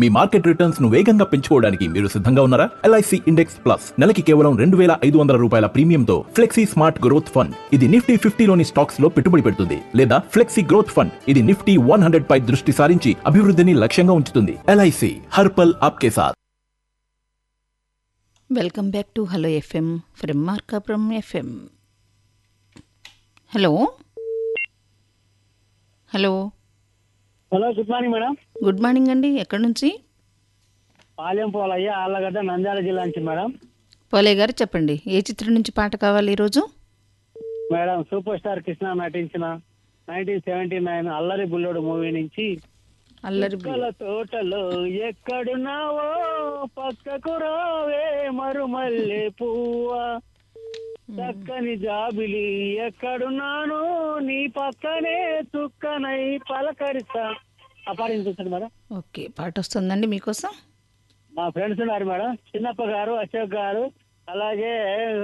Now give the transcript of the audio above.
మీ market returns ను వేగంగా పెంచుకోవడానికి మీరు సిద్ధంగా ఉన్నారా ఎల్ఐసి ఇండెక్స్ ప్లస్ నెలకి కేవలం రెండు వేల ఐదు వందల రూపాయల ప్రీమియంతో ఫ్లెక్సీ స్మార్ట్ గ్రోత్ ఫండ్ ఇది నిఫ్టీ ఫిఫ్టీలోని స్టాక్స్ లో పెట్టుబడి పెడుతుంది లేదా ఫ్లెక్సీ గ్రోత్ ఫండ్ ఇది నిఫ్టీ వన్ హండ్రెడ్ పై దృష్టి సారించి అభివృద్ధిని లక్ష్యంగా ఉంచుతుంది ఎల్ఐసి హర్పల్ ఆప్కే సాత్ welcome back to hello FM from Markapuram FM hello hello hello good morning madam good morning అండి ఎక్కడి నుంచి పాలెం పోలయ్య ఆళ్ళగడ్డ నంద్యాల జిల్లా నుంచి మేడం పోలే గారు చెప్పండి ఏ చిత్రం నుంచి పాట కావాలి ఈరోజు మేడం సూపర్ స్టార్ కృష్ణ నటించిన నైన్టీన్ సెవెంటీ నైన్ అల్లరి బుల్లోడు మూవీ నుంచి అల్లరి కుక్కల తోటలో ఎక్కడున్నావో పక్కకు రావే మరుమల్లె పువ్వా చక్కని జాబిలి ఎక్కడున్నాను నీ పక్కనే చుక్కనై పలకరిస్తా అపారించుతుంది మేడం ఓకే పాట వస్తుందండి మీకోసం మా ఫ్రెండ్స్ ఉన్నారు మేడం చిన్నప్ప గారు అశోక్ గారు అలాగే